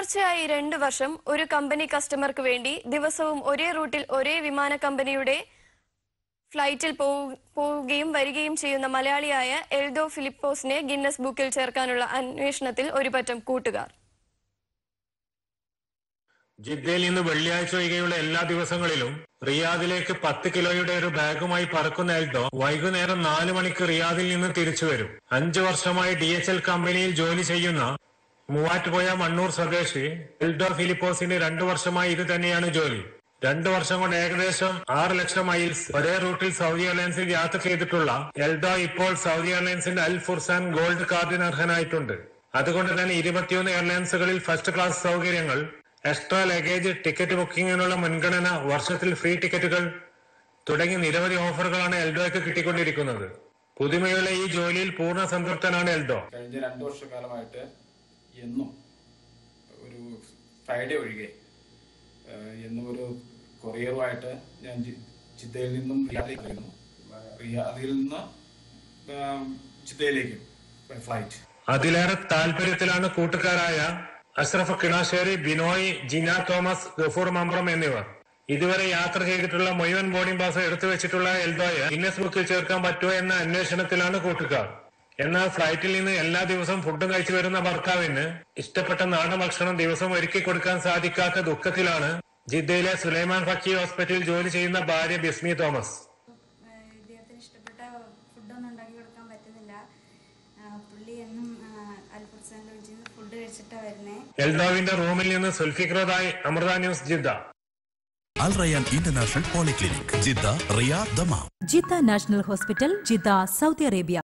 തുടർച്ചയായി രണ്ട് വർഷം ഒരു കമ്പനി കസ്റ്റമർക്ക് വേണ്ടി ദിവസവും ഒരേ റൂട്ടിൽ ഒരേ വിമാന കമ്പനിയുടെ ഫ്ലൈറ്റിൽ പോവു- പോവുകയും വരികയും ചെയ്യുന്ന മലയാളിയായ എൽദോ ഫിലിപ്പോസിനെ ഗിന്നസ് ബുക്കിൽ ചേർക്കാനുള്ള അന്വേഷണത്തിൽ ഒരുപറ്റം കൂട്ടുകാർ ജിദ്ദയിൽ നിന്ന് വെള്ളിയാഴ്ച ഒഴികെയുള്ള എല്ലാ ദിവസങ്ങളിലും റിയാദിലേക്ക് പത്ത് കിലോയുടെ ഒരു ബാഗുമായി പറക്കുന്ന എൽഡോ വൈകുന്നേരം നാല് മണിക്ക് റിയാദിൽ നിന്ന് തിരിച്ചു വരും അഞ്ചു വർഷമായി ഡി എച്ച് എൽ കമ്പനിയിൽ ജോലി ചെയ്യുന്ന മൂവാറ്റുപുഴ മണ്ണൂർ സ്വദേശി എൽഡോ ഫിലിപ്പോസിന് രണ്ടു വർഷമായി ഇത് തന്നെയാണ് ജോലി രണ്ടു വർഷം കൊണ്ട് ഏകദേശം ആറ് ലക്ഷം മൈൽസ് ഒരേ റൂട്ടിൽ സൗദി എയർലൈൻസിൽ യാത്ര ചെയ്തിട്ടുള്ള എൽഡോ ഇപ്പോൾ സൗദി എയർലൈൻസിന്റെ അൽ ഫുർസാൻ ഗോൾഡ് കാർഡിന് അർഹനായിട്ടുണ്ട് അതുകൊണ്ട് തന്നെ ഇരുപത്തിയൊന്ന് എയർലൈൻസുകളിൽ ഫസ്റ്റ് ക്ലാസ് സൗകര്യങ്ങൾ എക്സ്ട്രാ ലഗേജ് ടിക്കറ്റ് ബുക്കിങ്ങിനുള്ള മുൻഗണന വർഷത്തിൽ ഫ്രീ ടിക്കറ്റുകൾ തുടങ്ങി നിരവധി ഓഫറുകളാണ് എൽഡോയ്ക്ക് കിട്ടിക്കൊണ്ടിരിക്കുന്നത് പുതുമയുള്ള ഈ ജോലിയിൽ പൂർണ്ണ സംതൃപ്തനാണ് എൽഡോ കഴിഞ്ഞ രണ്ടു വർഷക്കാലമായിട്ട് എന്നും ഒരു ഫ്രൈഡേ ഒഴികെ ഏഹ്, എന്നും ഒരു കൊറിയറുമായിട്ട് ഞാൻ ജി- ജിദ്ദയിൽ നിന്നും റിയാദിലേക്ക് വരുന്നു റിയാദിൽ നിന്ന് ഏഹ്, ജിദ്ദയിലേക്കും ഫ്ലൈറ്റ് അതിലേറെ താല്പര്യത്തിലാണ് കൂട്ടുകാരായ അഷ്റഫ് കിണാശ്ശേരി ബിനോയ് ജിന തോമസ് ഗഫൂർ മമ്പ്രം എന്നിവർ ഇതുവരെ യാത്ര ചെയ്തിട്ടുള്ള മുഴുവൻ ബോർഡിംഗ് പാസ് എടുത്തു വെച്ചിട്ടുള്ള എൽദോയെ ഗിന്നസ് ബുക്കിൽ ചേർക്കാൻ പറ്റുമോ എന്ന അന്വേഷണത്തിലാണ് കൂട്ടുകാർ എന്നാൽ ഫ്ലൈറ്റിൽ നിന്ന് എല്ലാ ദിവസവും ഫുഡും കഴിച്ചു വരുന്ന ഭർത്താവിന് ഇഷ്ടപ്പെട്ട നാടൻ ഭക്ഷണം ദിവസം ഒരുക്കി കൊടുക്കാൻ സാധിക്കാത്ത ദുഃഖത്തിലാണ് ജിദ്ദയിലെ സുലൈമാൻ ഫക്കി ഹോസ്പിറ്റലിൽ ജോലി ചെയ്യുന്ന ഭാര്യ ബിസ്മി തോമസ് ഏഹ് ഇദ്ദേഹത്തിന് ഇഷ്ടപ്പെട്ട ഫുഡൊന്നും ഉണ്ടാക്കി കൊടുക്കാൻ പറ്റുന്നില്ല ആഹ് പുള്ളി എന്നും അൽഫുർസാൻ്റെ വീട്ടിൽ നിന്ന് ഫുഡ് കഴിച്ചിട്ടാണ് വരുന്നത് എൽദോവിന്റെ റൂമിൽ നിന്ന് സുൽഫിക്രോദായി Amrita news Jeddah Al Rayyan International Polyclinic, Jeddah, Riyadh, Dammam. Jeddah national hospital Jeddah Saudi Arabia